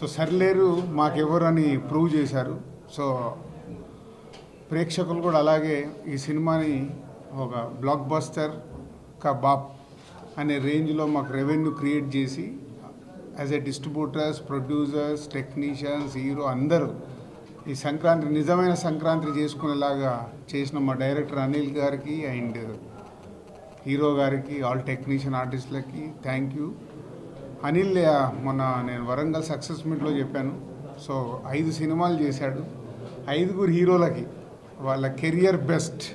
So Sarileru మాకెవరు అని prove చేశారు so ప్రేక్షకులు కూడా అలాగే ఈ సినిమాని ఒక బ్లాక్ బస్టర్ బాప్ అనే రేంజ్లో మాకు రెవెన్యూ క్రియేట్ చేసి as a distributors producers technicians hero అందరూ ఈ సంక్రాంతి నిజమైన సంక్రాంతి చేసుకునేలాగా చేసిన మా డైరెక్టర్ అనిల్ గారికి అండ్ హీరో గారికి ఆల్ టెక్నీషియన్ ఆర్టిస్టులకి థ్యాంక్ యూ అనిల్ ఆ, మొన్న నేను వరంగల్ సక్సెస్ మీట్లో చెప్పాను సో ఐదు సినిమాలు చేశాడు ఐదుగురు హీరోలకి వాళ్ళ కెరియర్ బెస్ట్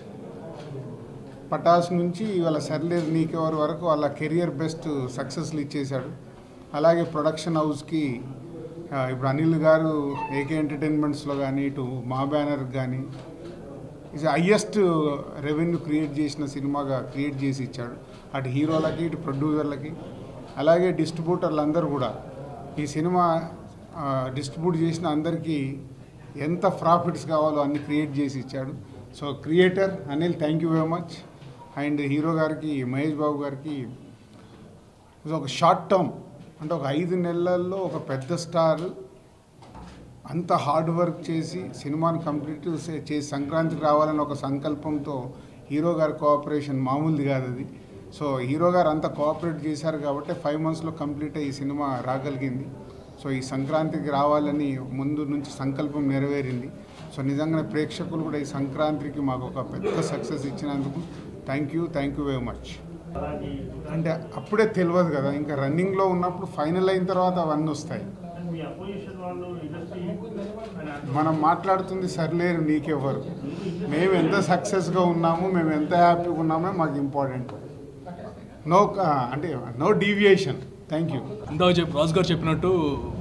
పటాస్ నుంచి వాళ్ళ సర్లేరు నీకెవరి వరకు వాళ్ళ కెరియర్ బెస్ట్ సక్సెస్లు ఇచ్చేశాడు అలాగే ప్రొడక్షన్ హౌస్కి ఆ, ఇప్పుడు అనిల్ గారు ఏకే ఎంటర్టైన్మెంట్స్లో కానీ ఇటు మా బ్యానర్ కానీ ఇది హయ్యెస్ట్ రెవెన్యూ క్రియేట్ చేసిన సినిమాగా క్రియేట్ చేసి ఇచ్చాడు అటు హీరోలకి ఇటు ప్రొడ్యూసర్లకి అలాగే డిస్ట్రిబ్యూటర్లు అందరూ కూడా ఈ సినిమా డిస్ట్రిబ్యూట్ చేసిన అందరికీ ఎంత ప్రాఫిట్స్ కావాలో అన్ని క్రియేట్ చేసి ఇచ్చాడు so creator Anil thank you very much and hero గారికి మహేష్ బాబు గారికి ఇది ఒక షార్ట్ టర్మ్ అంటే ఒక ఐదు నెలల్లో ఒక పెద్ద స్టార్ అంత హార్డ్ వర్క్ చేసి సినిమాని కంప్లీట్ చే- చేసి సంక్రాంతికి రావాలని ఒక సంకల్పంతో హీరో గారి కోఆపరేషన్ మామూలుది కాదు అది సో హీరో గారు అంత కోఆపరేట్ చేశారు కాబట్టి ఫైవ్ మంత్స్లో కంప్లీట్ అయ్యి ఈ సినిమా రాగలిగింది సో ఈ సంక్రాంతికి రావాలని ముందు నుంచి సంకల్పం నెరవేరింది సో నిజంగా ప్రేక్షకులు కూడా ఈ సంక్రాంతికి మాకు ఒక పెద్ద సక్సెస్ ఇచ్చినందుకు thank you thank you very much అంటే అప్పుడే తెలియదు కదా ఇంకా రన్నింగ్లో ఉన్నప్పుడు ఫైనల్ అయిన తర్వాత అవన్నీ వస్తాయి మీ అపోజిషన్ వాళ్ళు ఇండస్ట్రీ మనం మాట్లాడుతుంది సర్లేరు నీకెవ్వరు మేము ఎంత సక్సెస్గా ఉన్నాము మేము ఎంత హ్యాపీగా ఉన్నామో మాకు ఇంపార్టెంట్ నో అంటే నో డీవియేషన్ థ్యాంక్ యూ ఇందాక చెప్పి రాజు గారు చెప్పినట్టు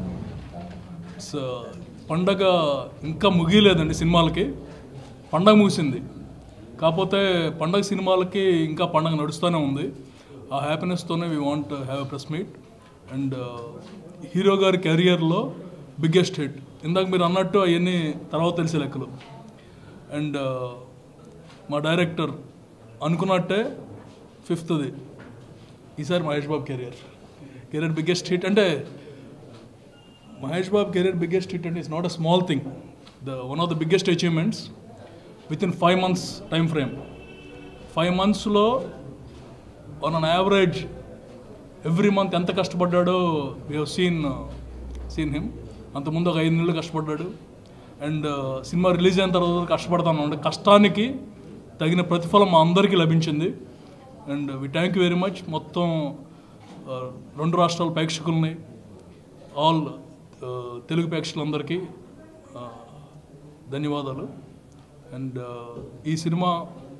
స- పండగ ఇంకా ముగియలేదండి సినిమాలకి పండగ ముగిసింది కాకపోతే పండగ సినిమాలకి ఇంకా పండగ నడుస్తూనే ఉంది ఆ హ్యాపీనెస్తోనే we want have a press meet and hero గారి కెరియర్లో బిగ్గెస్ట్ హిట్ ఇందాక మీరు అన్నట్టు అవన్నీ తర్వాత తెలిసే లెక్కలు అండ్ మా డైరెక్టర్ అనుకున్నట్టే ఫిఫ్త్ది ఈసారి Mahesh Babu career career biggest hit అంటే Mahesh Babu career biggest hit అంటే it's not a small thing the one of the biggest achievements with in five months time frame five మంత్స్లో on an average every month ఎంత కష్టపడ్డాడో we have seen seen him అంతకుముందు ఒక ఐదు నెలలు కష్టపడ్డాడు and cinema release అయిన తర్వాత కష్టపడతాను అంటే కష్టానికి తగిన ప్రతిఫలం మా అందరికీ లభించింది and we thank you very much మొత్తం ఆ, రెండు రాష్ట్రాల ప్రేక్షకుల్ని ఆల్ తెలుగు ప్రేక్షకులందరికీ ఆ, ధన్యవాదాలు అండ్ ఈ సినిమా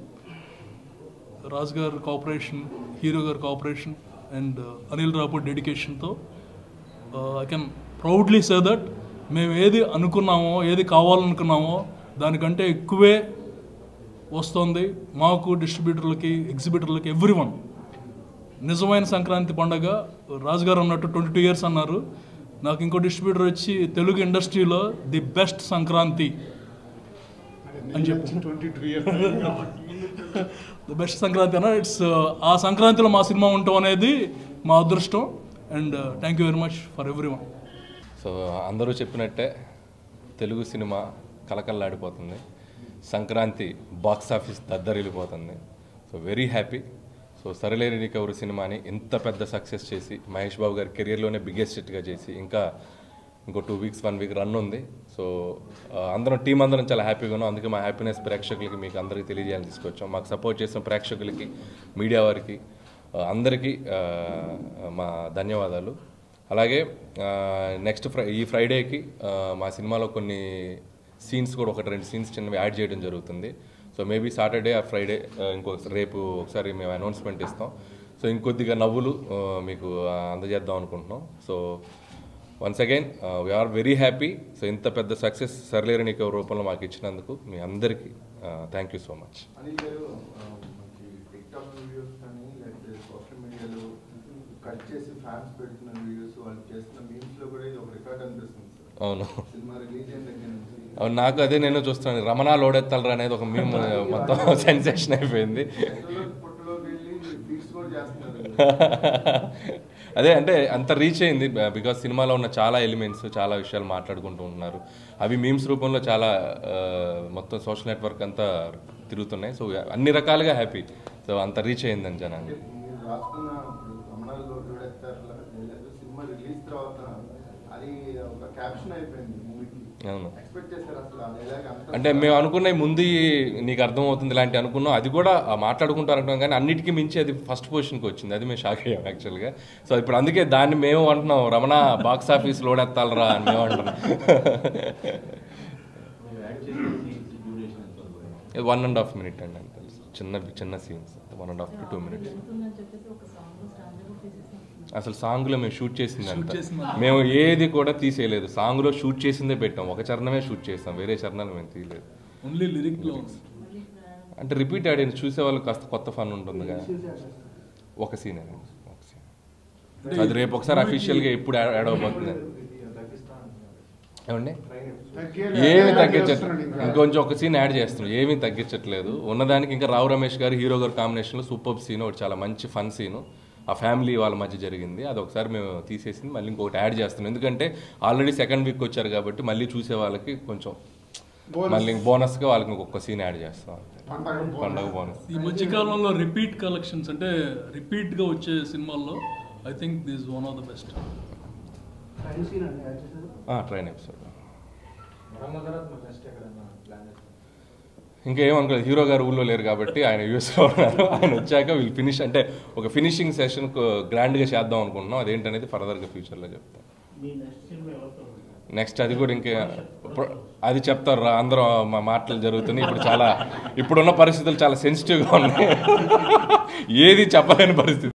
రాజ్ గారి కోఆపరేషన్ హీరో గారి కోఆపరేషన్ అండ్ అనిల్ రాపూర్ డెడికేషన్తో I can proudly say that మేము ఏది అనుకున్నామో ఏది కావాలనుకున్నామో దానికంటే ఎక్కువే వస్తుంది మాకు డిస్ట్రిబ్యూటర్లకి ఎగ్జిబిటర్లకి ఎవ్రీ వన్ నిజమైన సంక్రాంతి పండగ రాజుగారు అన్నట్టు ట్వంటీ టూ ఇయర్స్ అన్నారు నాకు ఇంకో డిస్ట్రిబ్యూటర్ వచ్చి తెలుగు ఇండస్ట్రీలో ది బెస్ట్ సంక్రాంతి అని చెప్పి twenty two years the best Sankranti అన్న ఇట్స్ ఆ సంక్రాంతిలో మా సినిమా ఉండటం అనేది మా అదృష్టం and thank you very much for everyone so అందరూ చెప్పినట్టే తెలుగు సినిమా కలకల్లాడిపోతుంది సంక్రాంతి బాక్స్ ఆఫీస్ దద్దరిల్లిపోతుంది సో వెరీ హ్యాపీ సో సరిలేని రికవరీ సినిమాని ఇంత పెద్ద సక్సెస్ చేసి మహేష్ బాబు గారి కెరియర్లోనే బిగ్గెస్ట్ హిట్గా చేసి ఇంకా ఇంకో two weeks one week run ఉంది సో ఆ, అందరం టీం అందరం చాలా హ్యాపీగా ఉన్నాం అందుకే మా హ్యాపీనెస్ ప్రేక్షకులకి మీకు అందరికీ తెలియజేయాలని తీసుకొచ్చాం మాకు సపోర్ట్ చేసిన ప్రేక్షకులకి మీడియా వారికి ఆ, అందరికీ ఆ, మా ధన్యవాదాలు అలాగే నెక్స్ట్ ఫ్రై ఈ ఫ్రైడేకి ఆ, మా సినిమాలో కొన్ని సీన్స్ కూడా ఒకటి రెండు సీన్స్ చిన్నవి యాడ్ చేయడం జరుగుతుంది so maybe Saturday uh Friday ఇంకో రేపు ఒకసారి మేము అనౌన్స్మెంట్ ఇస్తాం సో ఇంకొద్దిగా నవ్వులు ఆ, మీకు ఆ, అందజేద్దాం అనుకుంటున్నాం so once again we are very happy so ఇంత పెద్ద సక్సెస్ సర్లేరు నీకు రూపంలో మాకు ఇచ్చినందుకు మీ అందరికీ thank you so much Anil గారు ఆ, మనకి టిక్టాక్ వీడియోస్ కానీ లేకపోతే సోషల్ మీడియాలో కట్ చేసి ఫ్యాన్స్ పెడుతున్న వీడియోస్ వాళ్ళు చేస్తున్న మీమ్స్ లో కూడా ఇది ఒక రికార్డ్ అనిపిస్తుంది సార్ అవును సినిమా రిలీజ్ అయిన దగ్గర నుంచి అవును నాకు అదే నేను చూస్తున్నాను రమణ లోడెత్తలరా అనేది ఒక మేము మొత్తం సెన్సేషన్ అయిపోయింది రైతులకు పుట్టలోకి వెళ్ళి ఫీట్స్ కూడా చేస్తున్నారు అదే అంటే అంత రీచ్ అయింది బికాస్ సినిమాలో ఉన్న చాలా ఎలిమెంట్స్ చాలా విషయాలు మాట్లాడుకుంటూ ఉంటున్నారు అవి మీమ్స్ రూపంలో చాలా ఆ, మొత్తం సోషల్ నెట్వర్క్ అంతా తిరుగుతున్నాయి సో అన్ని రకాలుగా హ్యాపీ సో అంత రీచ్ అయిందని జనాన్ని మీరు రాసుకున్న ఇప్పుడు రమణాలు చూడేస్తారు లేదు సినిమా రిలీజ్ తర్వాత అది ఒక క్యాప్షన్ అయిపోయింది మూవీకి అవును ఎక్స్పెక్ట్ చేశారు అసలు ఆ డైలాగ్ అంత అంటే మేము అనుకున్న ముందు నీకు అర్థమవుతుంది ఇలాంటి అనుకున్నాం అది కూడా ఆ మాట్లాడుకుంటారు అనుకున్నాం కానీ అన్నిటికీ మించి అది ఫస్ట్ పొజిషన్కి వచ్చింది అది మేము షాక్ అయ్యాం యాక్చువల్గా సో ఇప్పుడు అందుకే దాన్ని మేము అంటున్నాం రమణ బాక్స్ ఆఫీస్ లోడెత్తాలరా అని మేము అంటున్నాం వన్ అండ్ హాఫ్ మినిట్ అండి అంతే చిన్న చిన్న scenes one and half to two minutes జరుగుతుందని చెప్పేసి ఒక సాంగ్ స్టాండ్ కూడా తీసేసాం అసలు సాంగ్లో మేము షూట్ చేసింది అంత చేసింది మేము ఏది కూడా తీసేయలేదు సాంగ్లో షూట్ చేసిందే పెట్టాం ఒక చరణమే షూట్ చేస్తాం వేరే చరణాలు మేము తీయలేదు ఓన్లీ లిరిక్లో మళ్ళీ ప్రయాణం అంటే రిపీట్ ఆడియన్స్ చూసే వాళ్ళకి కాస్త కొత్త ఫన్ ఉంటుంది కదా ఒక సీన్ ఒక సీన్ అది రేపు ఒకసారి అఫీషియల్గా ఎప్పుడు యాడ్ యాడ్ అవబోతుంది ఏమండి ఏమి తగ్గించట్లేదు ఇంకొంచెం ఒక సీన్ యాడ్ చేస్తున్నాం ఏమీ తగ్గించట్లేదు ఉన్నదానికి ఇంకా రావు రమేష్ గారు హీరో గారు కాంబినేషన్లో సూపర్ సీన్ ఒకటి చాలా మంచి ఫన్ సీన్ ఆ ఫ్యామిలీ వాళ్ళ మధ్య జరిగింది అది ఒకసారి మేము తీసేసింది మళ్ళీ ఇంకొకటి యాడ్ చేస్తున్నాం ఎందుకంటే ఆల్రెడీ సెకండ్ వీక్ వచ్చారు కాబట్టి మళ్ళీ చూసే వాళ్ళకి కొంచెం మళ్ళీ బోనస్గా వాళ్ళకి ఇంకొక సీన్ యాడ్ చేస్తాం అంతే. పండగ బోనస్ ఈ మధ్యకాలంలో రిపీట్ కలెక్షన్స్ అంటే రిపీట్గా వచ్చే సినిమాల్లో I think this one of the best train episode ఇంకేం అనుకోలేదు హీరో గారు ఊళ్ళో లేరు కాబట్టి ఆయన యూఎస్లో ఉన్నారు ఆయన వచ్చాక వీళ్ళు ఫినిష్ అంటే ఒక ఫినిషింగ్ సెషన్ గ్రాండ్గా చేద్దాం అనుకుంటున్నాం అదేంటనేది ఫర్దర్గా ఫ్యూచర్లో చెప్తాం మీ నెక్స్ట్ సినిమా ఎవరితో నెక్స్ట్ అది కూడా ఇంకా ఇప్పుడు- అది చెప్తారు రా అందరూ మా మాటలు జరుగుతున్నాయి ఇప్పుడు చాలా ఇప్పుడున్న పరిస్థితులు చాలా సెన్సిటివ్గా ఉన్నాయి ఏది చెప్పలేని పరిస్థితి